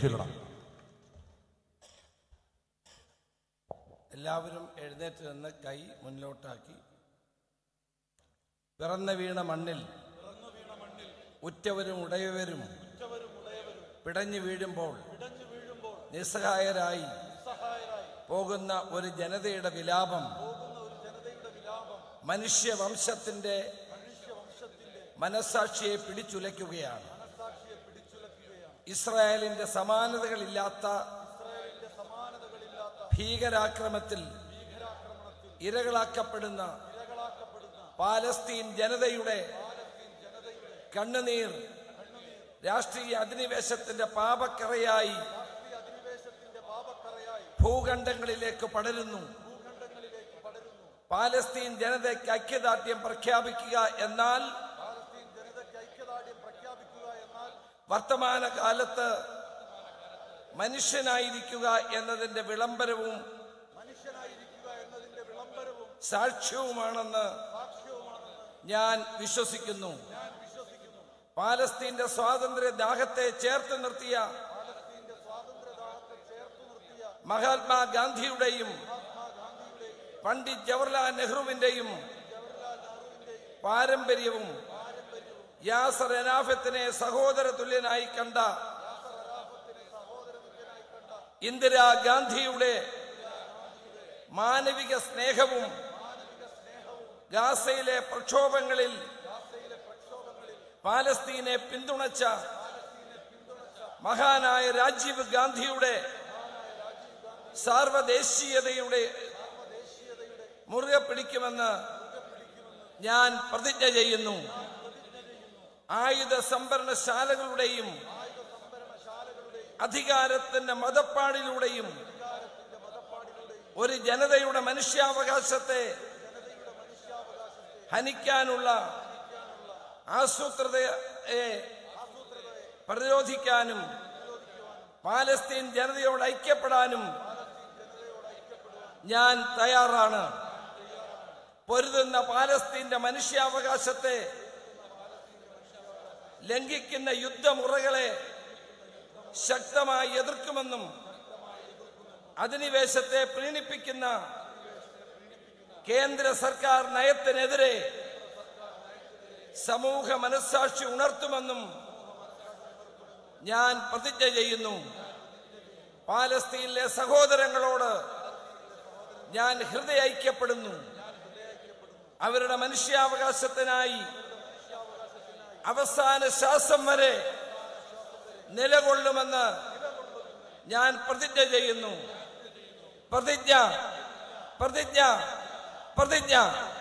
ചൊല്ലണം എല്ലാവരും എഴുന്നേറ്റ് നിന്ന് കൈ മുന്നിലോട്ടാക്കി പിറന്നു വീണ മണ്ണിൽ ഉറ്റവരും ഉടയവരും പിടഞ്ഞു വീഴുമ്പോൾ നിസ്സഹായരായി പോകുന്ന ഒരു ജനതയുടെ വിലാപം മനുഷ്യവംശത്തിന്റെ മനസാക്ഷിയെ പിടിച്ചുലയ്ക്കുകയാണ് ഇസ്രായേലിന്റെ സമാനതകളില്ലാത്ത ഭീകരാക്രമത്തിൽ ഇരകളാക്കപ്പെടുന്ന പാലസ്തീൻ ജനതയുടെ കണ്ണുനീർ രാഷ്ട്രീയ അധിനിവേശത്തിന്റെ പാപക്കറയായി ഭൂഖണ്ഡങ്ങളിലേക്ക് പടരുന്നു പാലസ്തീൻ ജനതയ്ക്ക് ഐക്യദാർഢ്യം പ്രഖ്യാപിക്കുക എന്നാൽ വർത്തമാന കാലത്ത് മനുഷ്യനായിരിക്കുക എന്നതിന്റെ വിളംബരവും സാക്ഷ്യവുമാണെന്ന് ഞാൻ വിശ്വസിക്കുന്നു പാലസ്തീന്റെ സ്വാതന്ത്ര്യ ദാഹത്തെ ചേർത്ത് നിർത്തിയ മഹാത്മാഗാന്ധിയുടെയും പണ്ഡിറ്റ് ജവഹർലാൽ നെഹ്റുവിന്റെയും പാരമ്പര്യവും യാസർ അനാഫത്തിനെ സഹോദര തുല്യനായി കണ്ട ഇന്ദിരാഗാന്ധിയുടെ മാനവിക സ്നേഹവും ഗാസയിലെ പ്രക്ഷോഭങ്ങളിൽ പാലസ്തീനെ പിന്തുണച്ച മഹാനായ രാജീവ് ഗാന്ധിയുടെ സാർവദേശീയതയുടെ മുറുകെ പിടിക്കുമെന്ന് ഞാൻ പ്രതിജ്ഞ ചെയ്യുന്നു ആയുധ സംഭരണശാലകളുടെയും അധികാരത്തിന്റെ മതപ്പാടിലൂടെയും ഒരു ജനതയുടെ മനുഷ്യാവകാശത്തെ ഹനിക്കാനുള്ള ആസൂത്രതയെ പ്രതിരോധിക്കാനും പാലസ്തീൻ ജനതയോട് ഐക്യപ്പെടാനും ഞാൻ തയ്യാറാണ് പൊരുതുന്ന പാലസ്തീന്റെ മനുഷ്യാവകാശത്തെ ലംഘിക്കുന്ന യുദ്ധമുറകളെ ശക്തമായി എതിർക്കുമെന്നും അധിനിവേശത്തെ പ്രീണിപ്പിക്കുന്ന കേന്ദ്ര സർക്കാർ നയത്തിനെതിരെ സമൂഹ മനസ്സാക്ഷി ഉണർത്തുമെന്നും ഞാൻ പ്രതിജ്ഞ ചെയ്യുന്നു പാലസ്തീനിലെ സഹോദരങ്ങളോട് ഞാൻ ഹൃദയ ഐക്യപ്പെടുന്നു അവരുടെ മനുഷ്യാവകാശത്തിനായി അവസാന ശ്വാസം വരെ നിലകൊള്ളുമെന്ന് ഞാൻ പ്രതിജ്ഞ ചെയ്യുന്നു പ്രതിജ്ഞ പ്രതിജ്ഞ പ്രതിജ്ഞ